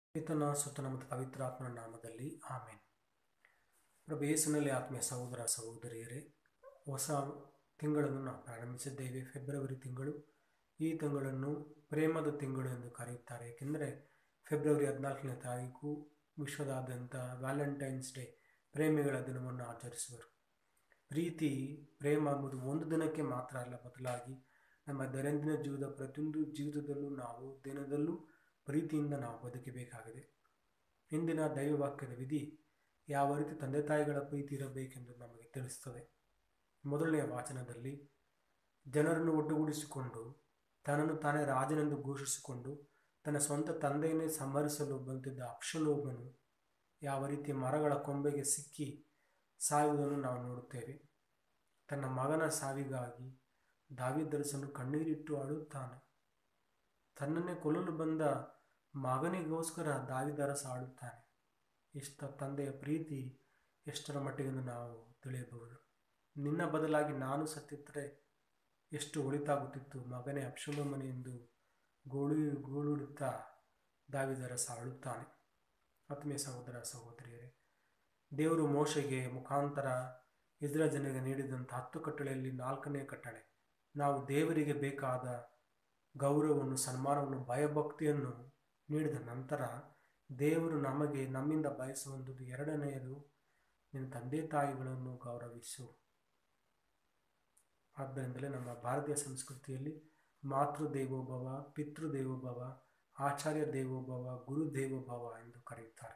ಪಿತನ ಸುತನ ಮತ್ತು ಪವಿತ್ರಾತ್ಮನ ನಾಮದಲ್ಲಿ ಆಮೇನ್ ಪ್ರಭು ಯೇಸುನಲ್ಲಿ ಆತ್ಮೀಯ ಸಹೋದರ ಸಹೋದರಿಯರೇ ಹೊಸ ತಿಂಗಳನ್ನು ನಾವು ಪ್ರಾರಂಭಿಸಿದ್ದೇವೆ ಫೆಬ್ರವರಿ ತಿಂಗಳು ಈ ತಿಂಗಳನ್ನು ಪ್ರೇಮದ ತಿಂಗಳು ಎಂದು ಕರೆಯುತ್ತಾರೆ ಏಕೆಂದರೆ ಫೆಬ್ರವರಿ ಹದಿನಾಲ್ಕನೇ ತಾರೀಕು ವಿಶ್ವದಾದ್ಯಂತ ವ್ಯಾಲೆಂಟೈನ್ಸ್ ಡೇ ಪ್ರೇಮಿಗಳ ದಿನವನ್ನು ಆಚರಿಸುವರು ಪ್ರೀತಿ ಪ್ರೇಮ ಎಂಬುದು ಒಂದು ದಿನಕ್ಕೆ ಮಾತ್ರ ಅಲ್ಲ ಬದಲಾಗಿ ನಮ್ಮ ದೈನಂದಿನ ಜೀವದ ಪ್ರತಿಯೊಂದು ಜೀವಿತದಲ್ಲೂ ನಾವು ದಿನದಲ್ಲೂ ಪ್ರೀತಿಯಿಂದ ನಾವು ಬದುಕಬೇಕಾಗಿದೆ ಇಂದಿನ ದೈವವಾಕ್ಯದ ವಿಧಿ ಯಾವ ರೀತಿ ತಂದೆ ತಾಯಿಗಳ ಪ್ರೀತಿ ಇರಬೇಕೆಂದು ನಮಗೆ ತಿಳಿಸುತ್ತದೆ ಮೊದಲನೆಯ ವಾಚನದಲ್ಲಿ ಜನರನ್ನು ಒಟ್ಟುಗೂಡಿಸಿಕೊಂಡು ತನ್ನನ್ನು ತಾನೇ ರಾಜನೆಂದು ಘೋಷಿಸಿಕೊಂಡು ತನ್ನ ಸ್ವಂತ ತಂದೆಯನ್ನೇ ಸಂಹರಿಸಲು ಬಂದಿದ್ದ ಅಕ್ಷಲೋಭನು ಯಾವ ರೀತಿ ಮರಗಳ ಕೊಂಬೆಗೆ ಸಿಕ್ಕಿ ಸಾಯುವುದನ್ನು ನಾವು ನೋಡುತ್ತೇವೆ ತನ್ನ ಮಗನ ಸಾವಿಗಾಗಿ ದಾವಿದರಸನು ಕಣ್ಣೀರಿಟ್ಟು ಅಳುತ್ತಾನೆ ತನ್ನನ್ನೇ ಕೊಲ್ಲಲು ಬಂದ ಮಗನಿಗೋಸ್ಕರ ದಾವಿದರಸ ಆಡುತ್ತಾನೆ ಇಷ್ಟ ತಂದೆಯ ಪ್ರೀತಿ ಎಷ್ಟರ ಮಟ್ಟಿಗೆಂದು ನಾವು ತಿಳಿಯಬಹುದು ನಿನ್ನ ಬದಲಾಗಿ ನಾನು ಸತ್ತಿದ್ದರೆ ಎಷ್ಟು ಒಳಿತಾಗುತ್ತಿತ್ತು ಮಗನೇ ಅಪ್ಶಲೋಮನೆ ಎಂದು ಗೋಳು ಗೋಳುಡುತ್ತಾ ದಾವಿದರಸ ಅಳುತ್ತಾನೆ ಆತ್ಮೀಯ ಸಹೋದರ ಸಹೋದರಿಯರೇ ದೇವರು ಮೋಶೆಗೆ ಮುಖಾಂತರ ಇಸ್ರೇಲ್ ಜನರಿಗೆ ನೀಡಿದಂಥ ಹತ್ತು ಕಟ್ಟಳೆಯಲ್ಲಿ ನಾಲ್ಕನೇ ಕಟ್ಟಳೆ ನಾವು ದೇವರಿಗೆ ಬೇಕಾದ ಗೌರವವನ್ನು ಸನ್ಮಾನವನ್ನು ಭಯಭಕ್ತಿಯನ್ನು ನೀಡಿದ ನಂತರ ದೇವರು ನಮಗೆ ನಮ್ಮಿಂದ ಬಯಸುವಂಥದ್ದು ಎರಡನೆಯದು ನಿನ್ನ ತಂದೆ ತಾಯಿಗಳನ್ನು ಗೌರವಿಸು ಆದ್ದರಿಂದಲೇ ನಮ್ಮ ಭಾರತೀಯ ಸಂಸ್ಕೃತಿಯಲ್ಲಿ ಮಾತೃ ದೇವೋಭವ ಪಿತೃ ದೇವೋಭವ ಆಚಾರ್ಯ ದೇವೋಭವ ಗುರು ದೇವೋಭವ ಎಂದು ಕರೆಯುತ್ತಾರೆ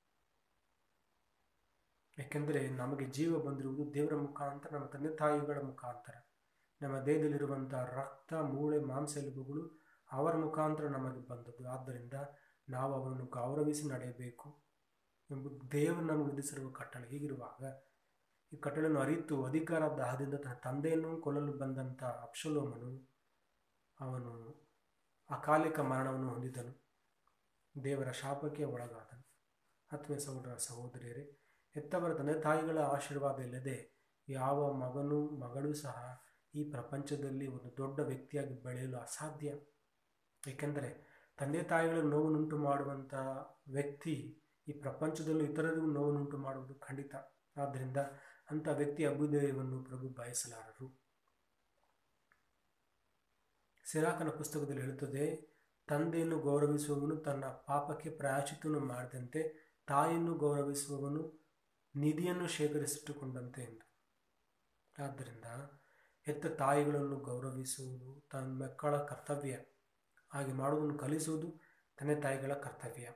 ಏಕೆಂದರೆ ನಮಗೆ ಜೀವ ಬಂದಿರುವುದು ದೇವರ ಮುಖಾಂತರ ನಮ್ಮ ತಂದೆ ತಾಯಿಗಳ ಮುಖಾಂತರ ನಮ್ಮ ದೇಹದಲ್ಲಿರುವಂಥ ರಕ್ತ ಮೂಳೆ ಮಾಂಸ ಎಲುಬುಗಳು ಅವರ ಮುಖಾಂತರ ನಮಗೆ ಬಂದದ್ದು ಆದ್ದರಿಂದ ನಾವು ಅವರನ್ನು ಗೌರವಿಸಿ ನಡೆಯಬೇಕು ಎಂಬುದು ದೇವರು ನಮಗೆ ವಿಧಿಸಿರುವ ಕಟ್ಟಳೆ ಹೀಗಿರುವಾಗ ಈ ಕಟ್ಟಳೆಯನ್ನು ಅರಿತು ಅಧಿಕಾರ ದಾಹದಿಂದ ತನ್ನ ತಂದೆಯನ್ನು ಕೊಲ್ಲಲು ಬಂದಂಥ ಅಪ್ಶಲೋಮನು ಅವನು ಅಕಾಲಿಕ ಮರಣವನ್ನು ಹೊಂದಿದನು ದೇವರ ಶಾಪಕ್ಕೆ ಒಳಗಾದನು ಆತ್ಮೀಯ ಸಹೋದರ ಸಹೋದರಿಯರೇ ಹೆತ್ತವರ ತಂದೆ ತಾಯಿಗಳ ಆಶೀರ್ವಾದ ಇಲ್ಲದೆ ಯಾವ ಮಗನೂ ಮಗಳು ಸಹ ಈ ಪ್ರಪಂಚದಲ್ಲಿ ಒಂದು ದೊಡ್ಡ ವ್ಯಕ್ತಿಯಾಗಿ ಬೆಳೆಯಲು ಅಸಾಧ್ಯ ಏಕೆಂದರೆ ತಂದೆ ತಾಯಿಗಳ ನೋವನ್ನುಂಟು ಮಾಡುವಂಥ ವ್ಯಕ್ತಿ ಈ ಪ್ರಪಂಚದಲ್ಲೂ ಇತರರಿಗೂ ನೋವನ್ನುಂಟು ಮಾಡುವುದು ಖಂಡಿತ ಆದ್ದರಿಂದ ಅಂಥ ವ್ಯಕ್ತಿ ಅಭ್ಯುದಯವನ್ನು ಪ್ರಭು ಬಯಸಲಾರರು ಸಿರಾಕನ ಪುಸ್ತಕದಲ್ಲಿ ಹೇಳುತ್ತದೆ ತಂದೆಯನ್ನು ಗೌರವಿಸುವವನು ತನ್ನ ಪಾಪಕ್ಕೆ ಪ್ರಾಯಶ್ಚಿತ್ತವನ್ನು ಮಾಡಿದಂತೆ ತಾಯಿಯನ್ನು ಗೌರವಿಸುವವನು ನಿಧಿಯನ್ನು ಶೇಖರಿಸಿಟ್ಟುಕೊಂಡಂತೆ ಎಂದು ಆದ್ದರಿಂದ ಹೆತ್ತ ತಾಯಿಗಳನ್ನು ಗೌರವಿಸುವುದು ತನ್ನ ಮಕ್ಕಳ ಕರ್ತವ್ಯ ಹಾಗೆ ಮಾಡುವುದನ್ನು ಕಲಿಸುವುದು ತಂದೆ ತಾಯಿಗಳ ಕರ್ತವ್ಯ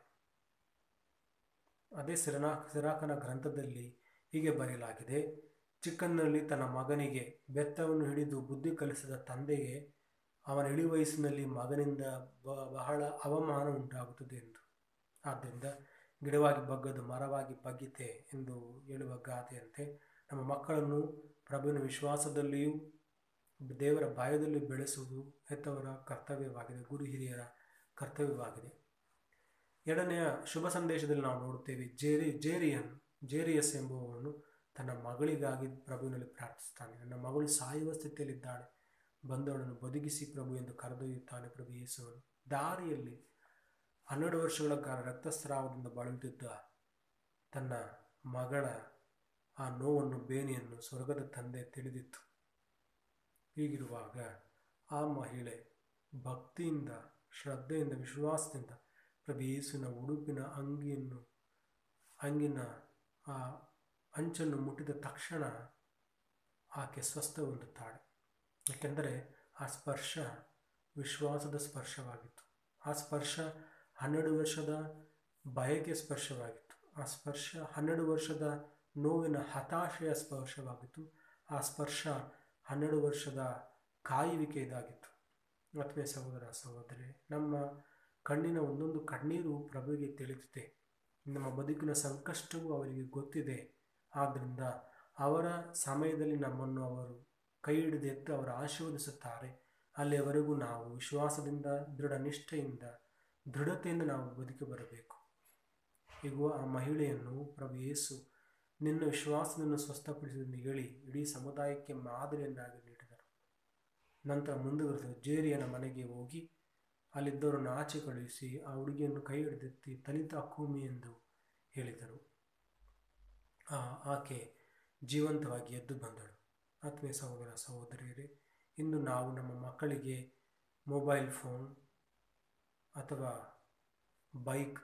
ಅದೇ ಸಿರನಾ ಸಿರಾಕನ ಗ್ರಂಥದಲ್ಲಿ ಹೀಗೆ ಬರೆಯಲಾಗಿದೆ ಚಿಕ್ಕಂದಿನಲ್ಲಿ ತನ್ನ ಮಗನಿಗೆ ಬೆತ್ತವನ್ನು ಹಿಡಿದು ಬುದ್ಧಿ ಕಲಿಸಿದ ತಂದೆಗೆ ಅವನ ಇಳಿ ವಯಸ್ಸಿನಲ್ಲಿ ಮಗನಿಂದ ಬಹಳ ಅವಮಾನ ಉಂಟಾಗುತ್ತದೆ ಎಂದು ಆದ್ದರಿಂದ ಗಿಡವಾಗಿ ಬಗ್ಗದು ಮರವಾಗಿ ಬಗ್ಗಿತೆ ಎಂದು ಹೇಳುವ ಗಾದೆಯಂತೆ ನಮ್ಮ ಮಕ್ಕಳನ್ನು ಪ್ರಭುವಿನ ವಿಶ್ವಾಸದಲ್ಲಿಯೂ ದೇವರ ಭಯದಲ್ಲಿ ಬೆಳೆಸುವುದು ಹೆತ್ತವರ ಕರ್ತವ್ಯವಾಗಿದೆ ಗುರು ಹಿರಿಯರ ಕರ್ತವ್ಯವಾಗಿದೆ ಎರಡನೆಯ ಶುಭ ಸಂದೇಶದಲ್ಲಿ ನಾವು ನೋಡುತ್ತೇವೆ ಜೇರಿ ಜೇರಿಯನ್ ಜೇರಿಯಸ್ ಎಂಬುವವನು ತನ್ನ ಮಗಳಿಗಾಗಿ ಪ್ರಭುವಿನಲ್ಲಿ ಪ್ರಾರ್ಥಿಸುತ್ತಾನೆ ನನ್ನ ಮಗಳು ಸಾಯುವ ಸ್ಥಿತಿಯಲ್ಲಿದ್ದಾಳೆ ಬಂದವಳನ್ನು ಬದುಕಿಸಿ ಪ್ರಭು ಎಂದು ಕರೆದೊಯ್ಯುತ್ತಾನೆ ಪ್ರಭು ಯೇಸುವನು ದಾರಿಯಲ್ಲಿ ಹನ್ನೆರಡು ವರ್ಷಗಳ ಕಾಲ ರಕ್ತಸ್ರಾವದಿಂದ ಬಳಲುತ್ತಿದ್ದ ತನ್ನ ಮಗಳ ಆ ನೋವನ್ನು ಬೇನೆಯನ್ನು ಸ್ವರ್ಗದ ತಂದೆ ತಿಳಿದಿತ್ತು ಹೀಗಿರುವಾಗ ಆ ಮಹಿಳೆ ಭಕ್ತಿಯಿಂದ ಶ್ರದ್ಧೆಯಿಂದ ವಿಶ್ವಾಸದಿಂದ ಪ್ರಭು ಯೇಸುವಿನ ಉಡುಪಿನ ಅಂಗಿಯನ್ನು ಅಂಗಿನ ಆ ಅಂಚನ್ನು ಮುಟ್ಟಿದ ತಕ್ಷಣ ಆಕೆ ಸ್ವಸ್ಥ ಹೊಂದುತ್ತಾಳೆ ಏಕೆಂದರೆ ಆ ಸ್ಪರ್ಶ ವಿಶ್ವಾಸದ ಸ್ಪರ್ಶವಾಗಿತ್ತು ಆ ಸ್ಪರ್ಶ ಹನ್ನೆರಡು ವರ್ಷದ ಬಯಕೆ ಸ್ಪರ್ಶವಾಗಿತ್ತು ಆ ಸ್ಪರ್ಶ ಹನ್ನೆರಡು ವರ್ಷದ ನೋವಿನ ಹತಾಶೆಯ ಸ್ಪರ್ಶವಾಗಿತ್ತು ಆ ಸ್ಪರ್ಶ ಹನ್ನೆರಡು ವರ್ಷದ ಕಾಯುವಿಕೆ ಇದಾಗಿತ್ತು ಆತ್ಮೀಯ ಸಹೋದರ ಸಹೋದರಿ ನಮ್ಮ ಕಣ್ಣಿನ ಒಂದೊಂದು ಕಣ್ಣೀರು ಪ್ರಭುವಿಗೆ ತಿಳಿದಿದೆ ನಮ್ಮ ಬದುಕಿನ ಸಂಕಷ್ಟವೂ ಅವರಿಗೆ ಗೊತ್ತಿದೆ ಆದ್ದರಿಂದ ಅವರ ಸಮಯದಲ್ಲಿ ನಮ್ಮನ್ನು ಅವರು ಕೈ ಹಿಡಿದು ಎತ್ತು ಅವರು ಆಶೀರ್ವದಿಸುತ್ತಾರೆ ಅಲ್ಲಿಯವರೆಗೂ ನಾವು ವಿಶ್ವಾಸದಿಂದ ದೃಢ ನಿಷ್ಠೆಯಿಂದ ದೃಢತೆಯಿಂದ ನಾವು ಬದುಕಿ ಬರಬೇಕು ಈಗ ಆ ಮಹಿಳೆಯನ್ನು ಪ್ರಭು ಯೇಸು ನಿನ್ನ ವಿಶ್ವಾಸವನ್ನು ಸ್ವಸ್ಥಪಡಿಸಿದೆಂದು ಹೇಳಿ ಇಡೀ ಸಮುದಾಯಕ್ಕೆ ಮಾದರಿಯನ್ನಾಗಿ ನೀಡಿದರು ನಂತರ ಮುಂದುವರೆದು ಜೇರಿಯನ ಮನೆಗೆ ಹೋಗಿ ಅಲ್ಲಿದ್ದವರನ್ನು ಆಚೆ ಕಳುಹಿಸಿ ಆ ಹುಡುಗಿಯನ್ನು ಕೈ ಹಿಡಿದೆತ್ತಿ ತಲಿತ ಕೂಮಿ ಎಂದು ಹೇಳಿದರು ಆ ಆಕೆ ಜೀವಂತವಾಗಿ ಎದ್ದು ಬಂದಳು ಆತ್ಮೀಯ ಸಹೋದರ ಸಹೋದರಿಯರೇ ಇಂದು ನಾವು ನಮ್ಮ ಮಕ್ಕಳಿಗೆ ಮೊಬೈಲ್ ಫೋನ್ ಅಥವಾ ಬೈಕ್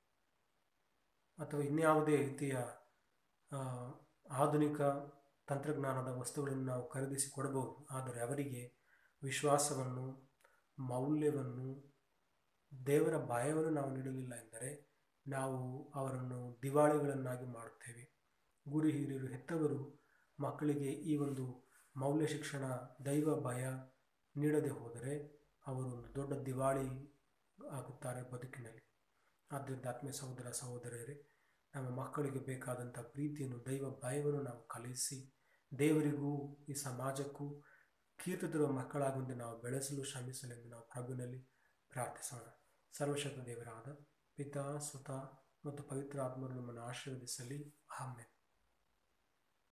ಅಥವಾ ಇನ್ಯಾವುದೇ ರೀತಿಯ ಆ, ಆಧುನಿಕ ತಂತ್ರಜ್ಞಾನದ ವಸ್ತುಗಳನ್ನು ನಾವು ಖರೀದಿಸಿ ಕೊಡಬಹುದು ಆದರೆ ಅವರಿಗೆ ವಿಶ್ವಾಸವನ್ನು ಮೌಲ್ಯವನ್ನು ದೇವರ ಭಯವನ್ನು ನಾವು ನೀಡಲಿಲ್ಲ ಎಂದರೆ ನಾವು ಅವರನ್ನು ದಿವಾಳಿಗಳನ್ನಾಗಿ ಮಾಡುತ್ತೇವೆ ಗುರು ಹಿರಿಯರು ಹೆತ್ತವರು ಮಕ್ಕಳಿಗೆ ಈ ಒಂದು ಮೌಲ್ಯ ಶಿಕ್ಷಣ ದೈವ ಭಯ ನೀಡದೆ ಹೋದರೆ ಅವರು ಒಂದು ದೊಡ್ಡ ದಿವಾಳಿ ಆಗುತ್ತಾರೆ ಬದುಕಿನಲ್ಲಿ ಆದ್ದರಿಂದ ಆತ್ಮೀಯ ಸಹೋದರ ಸಹೋದರಿಯರೇ ನಮ್ಮ ಮಕ್ಕಳಿಗೆ ಬೇಕಾದಂಥ ಪ್ರೀತಿಯನ್ನು ದೈವ ಭಯವನ್ನು ನಾವು ಕಲಿಸಿ ದೇವರಿಗೂ ಈ ಸಮಾಜಕ್ಕೂ ಕೀರ್ತಿ ತರುವ ಮಕ್ಕಳಾಗುವಂತೆ ನಾವು ಬೆಳೆಸಲು ಶ್ರಮಿಸಲೆಂದು ನಾವು ಪ್ರಭುವಿನಲ್ಲಿ ಪ್ರಾರ್ಥಿಸೋಣ ಸರ್ವಶಕ್ತ ದೇವರಾದ ಪಿತಾ ಸುತ ಮತ್ತು ಪವಿತ್ರ ಆತ್ಮರು ನಮ್ಮನ್ನು ಆಶೀರ್ವದಿಸಲಿ ಆಮೇಲೆ